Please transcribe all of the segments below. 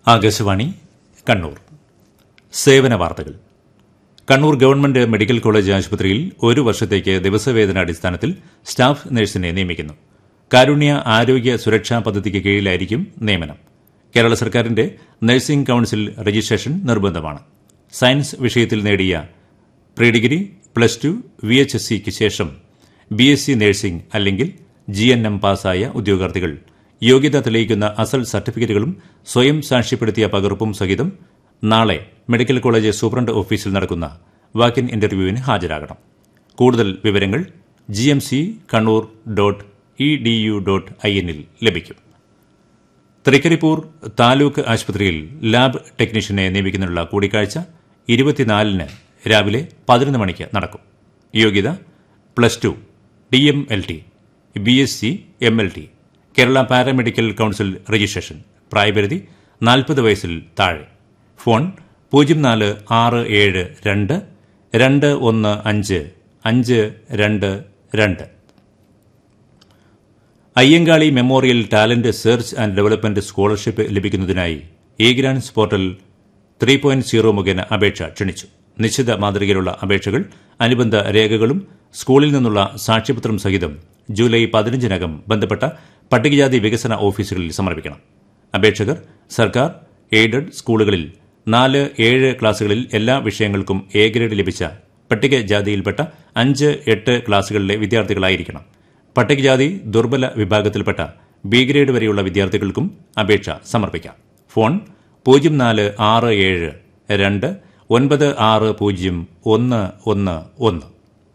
ആകാശവാണി കണ്ണൂർ സേവന വാർത്തകൾ Kannur government medical college ആശുപത്രിയിൽ ഒരു വർഷത്തേക്ക് ദിവസവേതന അടിസ്ഥാനത്തിൽ സ്റ്റാഫ് നഴ്സിനെ നിയമിക്കുന്നു കാരുണ്യ ആരോഗ്യ സുരക്ഷാ പദ്ധതിക്ക് കീഴിലായിരിക്കും നിയമനം കേരള സർക്കാരിന്റെ നഴ്സിംഗ് കൌൺസിൽ രജിസ്ട്രേഷൻ നിർബന്ധമാണ് സയൻസ് വിഷയത്തിൽ നേടിയ pre degree plus two V H S സിക്ക് ശേഷം ബി എസ് സി നഴ്സിംഗ് അല്ലെങ്കിൽ ജി എൻ എം പാസ്സായ ഉദ്യോഗാർത്ഥികൾ യോഗ്യത തെളിയിക്കുന്ന അസൽ സർട്ടിഫിക്കറ്റുകളും സ്വയം സാക്ഷ്യപ്പെടുത്തിയ പകർപ്പും സഹിതം നാളെ മെഡിക്കൽ കോളേജ് സൂപ്രണ്ട് ഓഫീസിൽ നടക്കുന്ന വാക്കിൻ ഇന്റർവ്യൂവിന് ഹാജരാകണം കൂടുതൽ വിവരങ്ങൾ G M C Kannur dot E D U dot I എന്നിൽ ലഭിക്കും തൃക്കരിപ്പൂർ താലൂക്ക് ആശുപത്രിയിൽ ലാബ് ടെക്നീഷ്യനെ നിയമിക്കുന്നതിനുള്ള കൂടിക്കാഴ്ച ഇരുപത്തിനാലിന് രാവിലെ പതിനൊന്ന് മണിക്ക് നടക്കും യോഗ്യത plus two D M L T B S C M L T Kerala paramedical council registration പ്രായപരിധി നാൽപ്പത് വയസ്സിൽ താഴെ ഫോൺ പൂജ്യം നാല് ആറ് ഏഴ് രണ്ട് രണ്ട് ഒന്ന് അഞ്ച് അഞ്ച് രണ്ട് രണ്ട് Ayyankali memorial talent search and development scholarship ലഭിക്കുന്നതിനായി e grants portal three point zero മുഖേന അപേക്ഷ ക്ഷണിച്ചു നിശ്ചിത മാതൃകയിലുള്ള അപേക്ഷകൾ അനുബന്ധ രേഖകളും സ്കൂളിൽ നിന്നുള്ള സാക്ഷ്യപത്രം സഹിതം ജൂലൈ പതിനഞ്ചിനകം ബന്ധപ്പെട്ട പട്ടികജാതി വികസന ഓഫീസുകളിൽ സമർപ്പിക്കണം അപേക്ഷകർ സർക്കാർ എയ്ഡഡ് സ്കൂളുകളിൽ നാല് ഏഴ് ക്ലാസുകളിൽ എല്ലാ വിഷയങ്ങൾക്കും എ ഗ്രേഡ് ലഭിച്ച പട്ടികജാതിയിൽപ്പെട്ട അഞ്ച് എട്ട് ക്ലാസുകളിലെ വിദ്യാർത്ഥികളായിരിക്കണം പട്ടികജാതി ദുർബല വിഭാഗത്തിൽപ്പെട്ട ബി ഗ്രേഡ് വരെയുള്ള വിദ്യാർത്ഥികൾക്കും അപേക്ഷ സമർപ്പിക്കാം ഫോൺ പൂജ്യം നാല് ആറ് ഏഴ് രണ്ട് ഒൻപത് ആറ് പൂജ്യം ഒന്ന് ഒന്ന് ഒന്ന്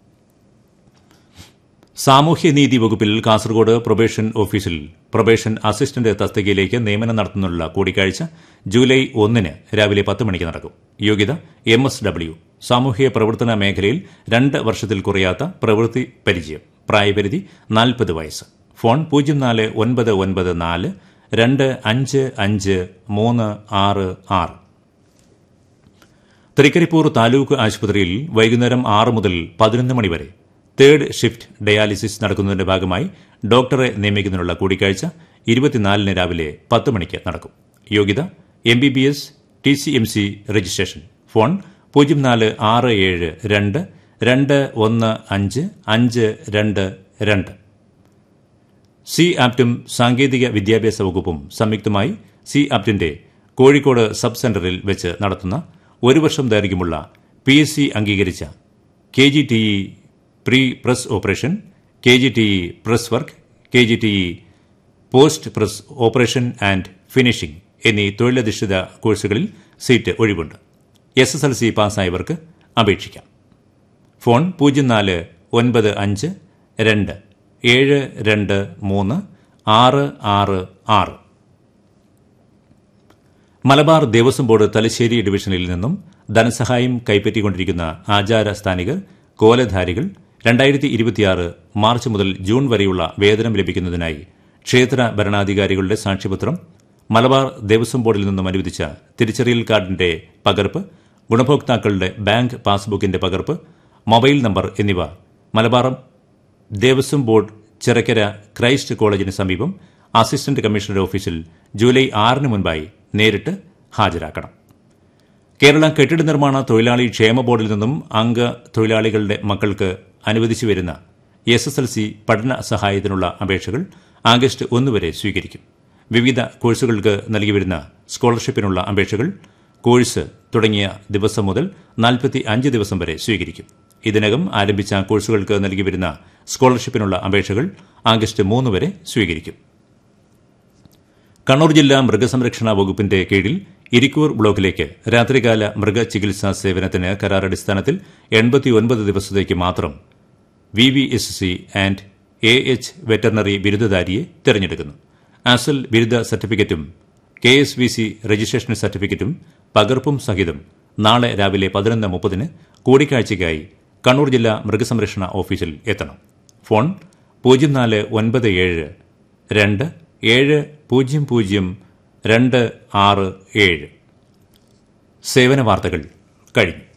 സാമൂഹ്യനീതി വകുപ്പിൽ കാസർഗോഡ് പ്രൊബേഷൻ ഓഫീസിൽ പ്രൊബേഷൻ അസിസ്റ്റന്റ് തസ്തികയിലേക്ക് നിയമനം നടത്തുന്നതിനുള്ള കൂടിക്കാഴ്ച ജൂലൈ ഒന്നിന് രാവിലെ പത്ത് മണിക്ക് നടക്കും യോഗ്യത എം എസ് ഡബ്ല്യു സാമൂഹ്യ പ്രവർത്തന മേഖലയിൽ രണ്ട് വർഷത്തിൽ കുറയാത്ത പ്രവൃത്തി പരിചയം പ്രായപരിധി നാൽപ്പത് വയസ്സ് ഫോൺ പൂജ്യം നാല് ഒൻപത് ഒൻപത് നാല് രണ്ട് അഞ്ച് അഞ്ച് മൂന്ന് ആറ് ആറ് തൃക്കരിപ്പൂർ താലൂക്ക് ആശുപത്രിയിൽ വൈകുന്നേരം ആറ് മുതൽ പതിനൊന്ന് മണിവരെ തേർഡ് ഷിഫ്റ്റ് ഡയാലിസിസ് നടക്കുന്നതിന്റെ ഭാഗമായി ഡോക്ടറെ നിയമിക്കുന്നതിനുള്ള കൂടിക്കാഴ്ച ഇരുപത്തിനാലിന് രാവിലെ പത്ത് മണിക്ക് നടക്കും യോഗ്യത M B B S T C M C registration phone പൂജ്യം നാല് ആറ് ഏഴ് രണ്ട് രണ്ട് ഒന്ന് അഞ്ച് അഞ്ച് രണ്ട് രണ്ട് സി ആപ്റ്റും സാങ്കേതിക വിദ്യാഭ്യാസ വകുപ്പും സംയുക്തമായി സി ആപ്റ്റിന്റെ കോഴിക്കോട് സബ് സെന്ററിൽ വെച്ച് നടത്തുന്ന ഒരു വർഷം ദൈർഘ്യമുള്ള പി എസ് സി അംഗീകരിച്ച K G T E pre press operation K G T E press work K G T E post press operation and finishing എന്നീ തൊഴിലധിഷ്ഠിത കോഴ്സുകളിൽ സീറ്റ് ഒഴിവുണ്ട് എസ് എസ് എൽ സി പാസ്സായവർക്ക് അപേക്ഷിക്കാം ഫോൺ പൂജ്യം നാല് ഒൻപത് അഞ്ച് രണ്ട് ഏഴ് രണ്ട് മൂന്ന് ആറ് ആറ് ആറ് മലബാർ ദേവസ്വം ബോർഡ് തലശ്ശേരി ഡിവിഷനിൽ നിന്നും ധനസഹായം കൈപ്പറ്റിക്കൊണ്ടിരിക്കുന്ന ആചാര സ്ഥാനികർ കോലധാരികൾ രണ്ടായിരത്തി ഇരുപത്തിയാറ് മാർച്ച് മുതൽ ജൂൺ വരെയുള്ള വേതനം ലഭിക്കുന്നതിനായി ക്ഷേത്ര ഭരണാധികാരികളുടെ സാക്ഷ്യപത്രം മലബാർ ദേവസ്വം ബോർഡിൽ നിന്നും അനുവദിച്ച തിരിച്ചറിയൽ കാർഡിന്റെ പകർപ്പ് ഗുണഭോക്താക്കളുടെ ബാങ്ക് പാസ്ബുക്കിന്റെ പകർപ്പ് മൊബൈൽ നമ്പർ എന്നിവ മലബാർ ദേവസ്വം ബോർഡ് ചിറക്കര ക്രൈസ്റ്റ് കോളേജിന് സമീപം അസിസ്റ്റന്റ് കമ്മീഷണർ ഓഫീസിൽ ജൂലൈ ആറിന് മുൻപായി നേരിട്ട് ഹാജരാക്കണം കേരള കെട്ടിട നിർമ്മാണ തൊഴിലാളി ക്ഷേമ ബോർഡിൽ നിന്നും അംഗ തൊഴിലാളികളുടെ മക്കൾക്ക് അനുവദിച്ചു വരുന്ന എസ് എസ് എൽ സി പഠന സഹായത്തിനുള്ള അപേക്ഷകൾ ആഗസ്റ്റ് ഒന്ന് വരെ സ്വീകരിക്കും വിവിധ കോഴ്സുകൾക്ക് നൽകി വരുന്ന സ്കോളർഷിപ്പിനുള്ള അപേക്ഷകൾ കോഴ്സ് തുടങ്ങിയ ദിവസം മുതൽ നാൽപ്പത്തി അഞ്ച് ദിവസം വരെ സ്വീകരിക്കും ഇതിനകം ആരംഭിച്ച കോഴ്സുകൾക്ക് നൽകി വരുന്ന സ്കോളർഷിപ്പിനുള്ള അപേക്ഷകൾ ആഗസ്റ്റ് മൂന്ന് വരെ സ്വീകരിക്കും കണ്ണൂർ ജില്ലാ മൃഗസംരക്ഷണ വകുപ്പിന്റെ കീഴിൽ ഇരിക്കൂർ ബ്ലോക്കിലേക്ക് രാത്രികാല മൃഗചികിത്സാ സേവനത്തിന് കരാറടിസ്ഥാനത്തിൽ എൺപത്തിയൊൻപത് ദിവസത്തേക്ക് മാത്രം V V S C and A H veterinary ബിരുദധാരിയെ തിരഞ്ഞെടുക്കുന്നു അസൽ ബിരുദ സർട്ടിഫിക്കറ്റും K S V C registration സർട്ടിഫിക്കറ്റും പകർപ്പും സഹിതം നാളെ രാവിലെ പതിനൊന്ന് മുപ്പതിന് കൂടിക്കാഴ്ചയ്ക്കായി കണ്ണൂർ ജില്ലാ മൃഗസംരക്ഷണ ഓഫീസിൽ എത്തണം ഫോൺ പൂജ്യം നാല് ഒൻപത് ഏഴ് രണ്ട് ഏഴ് പൂജ്യം പൂജ്യം രണ്ട് ആറ് ഏഴ് സേവന വാർത്തകൾ കഴിഞ്ഞു